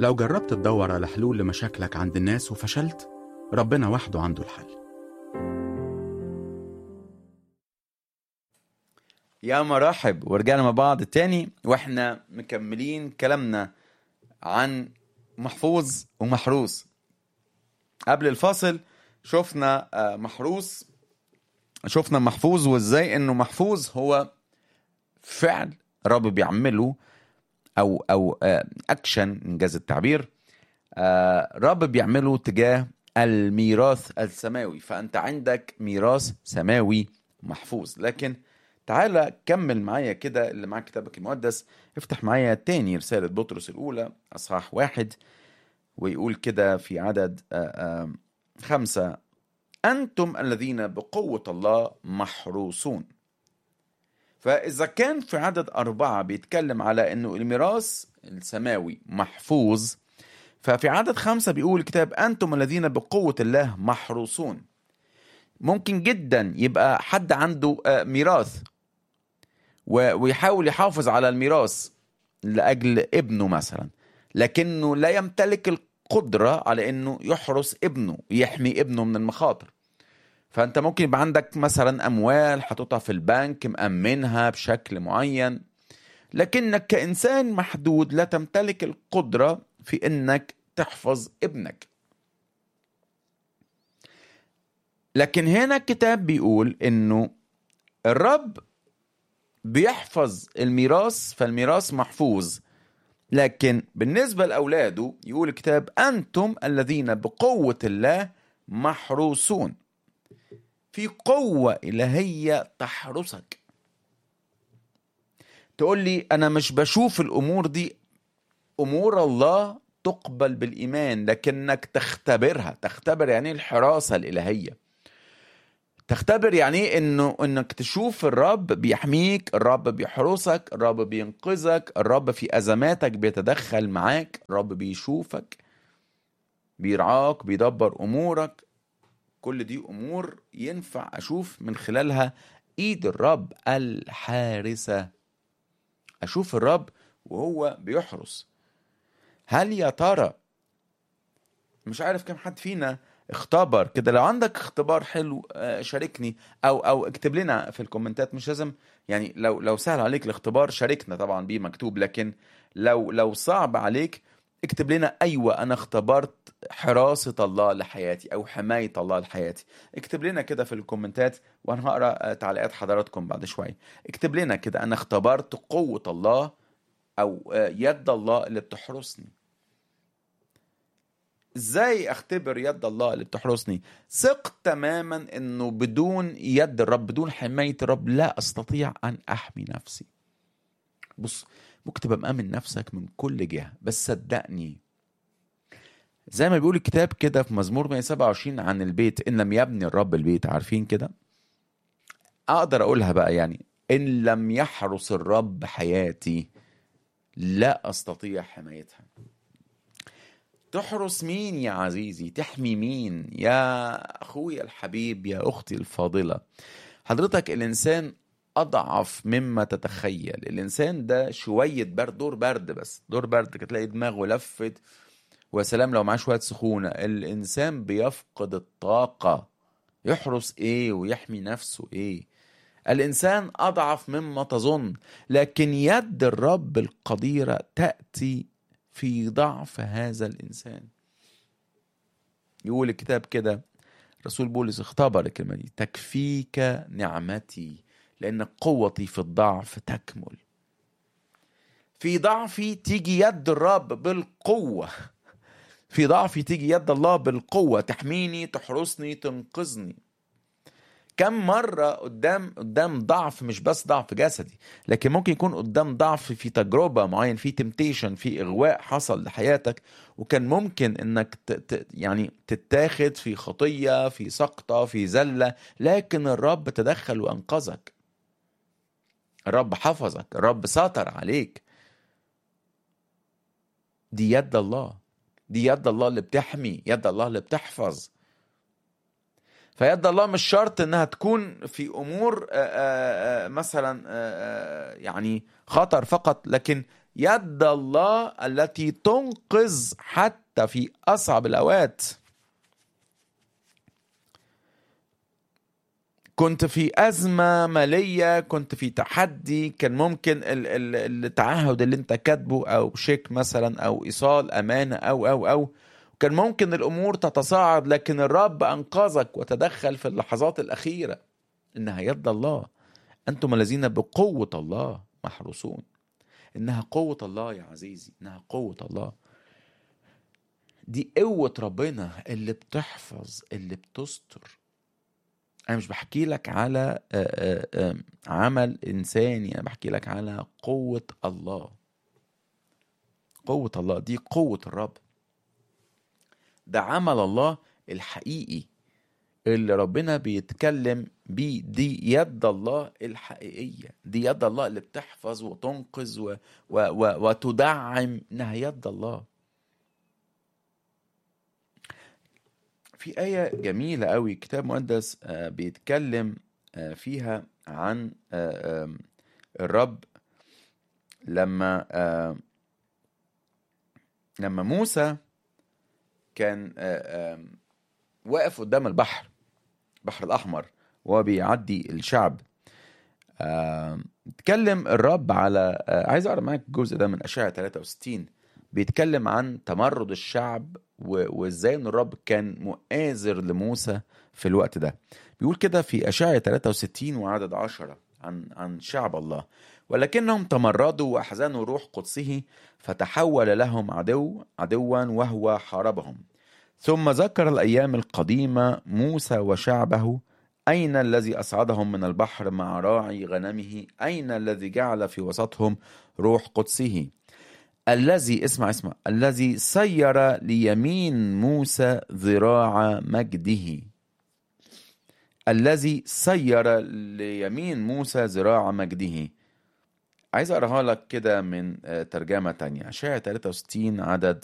لو جربت تدور على حلول لمشاكلك عند الناس وفشلت ربنا وحده عنده الحل يا مرحب ورجعنا مع بعض تاني واحنا مكملين كلامنا عن محفوظ ومحروس قبل الفاصل شفنا آه، محروس شفنا محفوظ وازاي انه محفوظ هو فعل رب بيعمله او او آه، اكشن انجاز التعبير آه، رب بيعمله تجاه الميراث السماوي فانت عندك ميراث سماوي محفوظ لكن تعالى كمل معايا كده اللي معاك كتابك المقدس افتح معايا تاني رسالة بطرس الأولى أصحاح واحد ويقول كده في عدد آه، آه، خمسة أنتم الذين بقوة الله محروسون فإذا كان في عدد أربعة بيتكلم على أنه الميراث السماوي محفوظ ففي عدد خمسة بيقول الكتاب أنتم الذين بقوة الله محروسون ممكن جدا يبقى حد عنده آه، ميراث و- ويحاول يحافظ على الميراث لأجل ابنه مثلا لكنه لا يمتلك القدرة على أنه يحرس ابنه يحمي ابنه من المخاطر فأنت ممكن يبقى عندك مثلا أموال حاططها في البنك مأمنها بشكل معين لكنك كإنسان محدود لا تمتلك القدرة في أنك تحفظ ابنك لكن هنا الكتاب بيقول انه الرب بيحفظ الميراث فالميراث محفوظ لكن بالنسبة لأولاده يقول الكتاب أنتم الذين بقوة الله محروسون في قوة إلهية تحرسك تقول لي أنا مش بشوف الأمور دي أمور الله تقبل بالإيمان لكنك تختبرها تختبر يعني إيه الحراسة الإلهية تختبر يعني ايه انه انك تشوف الرب بيحميك الرب بيحرسك الرب بينقذك الرب في ازماتك بيتدخل معاك الرب بيشوفك بيرعاك بيدبر امورك كل دي امور ينفع اشوف من خلالها ايد الرب الحارسه اشوف الرب وهو بيحرس هل يا ترى مش عارف كم حد فينا اختبر كده لو عندك اختبار حلو آه، شاركني او او اكتب لنا في الكومنتات مش لازم يعني لو لو سهل عليك الاختبار شاركنا طبعا بيه مكتوب لكن لو لو صعب عليك اكتب لنا ايوه انا اختبرت حراسة الله لحياتي او حماية الله لحياتي اكتب لنا كده في الكومنتات وانا هقرا آه، تعليقات حضراتكم بعد شوية اكتب لنا كده انا اختبرت قوة الله او آه، يد الله اللي بتحرسني ازاي اختبر يد الله اللي بتحرسني ثق تماما انه بدون يد الرب بدون حماية الرب لا استطيع ان احمي نفسي بص ممكن تبقى مأمن نفسك من كل جهة بس صدقني زي ما بيقول الكتاب كده في مزمور 127 عن البيت ان لم يبني الرب البيت عارفين كده اقدر اقولها بقى يعني ان لم يحرس الرب حياتي لا استطيع حمايتها تحرس مين يا عزيزي تحمي مين يا اخويا الحبيب يا اختي الفاضله حضرتك الانسان اضعف مما تتخيل الانسان ده شويه برد دور برد بس دور برد كده تلاقي دماغه لفت ويا سلام لو معاه شويه سخونه الانسان بيفقد الطاقه يحرس ايه ويحمي نفسه ايه الانسان اضعف مما تظن لكن يد الرب القديره تاتي في ضعف هذا الانسان يقول الكتاب كده رسول بولس اختبر الكلمه دي تكفيك نعمتي لان قوتي في الضعف تكمل في ضعفي تيجي يد الرب بالقوه في ضعفي تيجي يد الله بالقوه تحميني تحرسني تنقذني كم مرة قدام قدام ضعف مش بس ضعف جسدي لكن ممكن يكون قدام ضعف في تجربة معين في تمتيشن في إغواء حصل لحياتك وكان ممكن إنك ت ت يعني تتاخد في خطية في سقطة في زلة لكن الرب تدخل وأنقذك الرب حفظك الرب سطر عليك دي يد الله دي يد الله اللي بتحمي يد الله اللي بتحفظ فيد الله مش شرط انها تكون في امور آآ آآ مثلا آآ يعني خطر فقط لكن يد الله التي تنقذ حتى في أصعب الأوقات كنت في أزمة مالية كنت في تحدي كان ممكن ال- ال- التعهد اللي انت كاتبه أو شيك مثلا أو إيصال أمانة أو أو أو كان ممكن الأمور تتصاعد لكن الرب أنقذك وتدخل في اللحظات الأخيرة إنها يد الله أنتم الذين بقوة الله محروسون إنها قوة الله يا عزيزي إنها قوة الله دي قوة ربنا اللي بتحفظ اللي بتستر أنا مش بحكي لك على آه، آه، آه، عمل إنساني أنا بحكي لك على قوة الله قوة الله دي قوة الرب ده عمل الله الحقيقي اللي ربنا بيتكلم بيه دي يد الله الحقيقية دي يد الله اللي بتحفظ وتنقذ و و و وتدعم إنها يد الله في آية جميلة قوي كتاب مقدس آه، بيتكلم آه، فيها عن آه، آم، الرب لما آه، لما موسى كان آه، آم، واقف قدام البحر البحر الأحمر وهو بيعدي الشعب آم، اتكلم الرب على آه، عايز اقرا معاك الجزء ده من اشعياء 63 بيتكلم عن تمرد الشعب و- وازاي ان الرب كان مؤازر لموسى في الوقت ده بيقول كده في اشعياء 63 وعدد 10 عن عن شعب الله ولكنهم تمردوا واحزنوا روح قدسه فتحول لهم عدو عدوا وهو حاربهم ثم ذكر الايام القديمه موسى وشعبه أين الذي أصعدهم من البحر مع راعي غنمه أين الذي جعل في وسطهم روح قدسه الذي اسمع اسمع الذي سير ليمين موسى ذراع مجده الذي سير ليمين موسى ذراع مجده عايز اقراها لك كده من آه، ترجمة تانية أشعة 63 عدد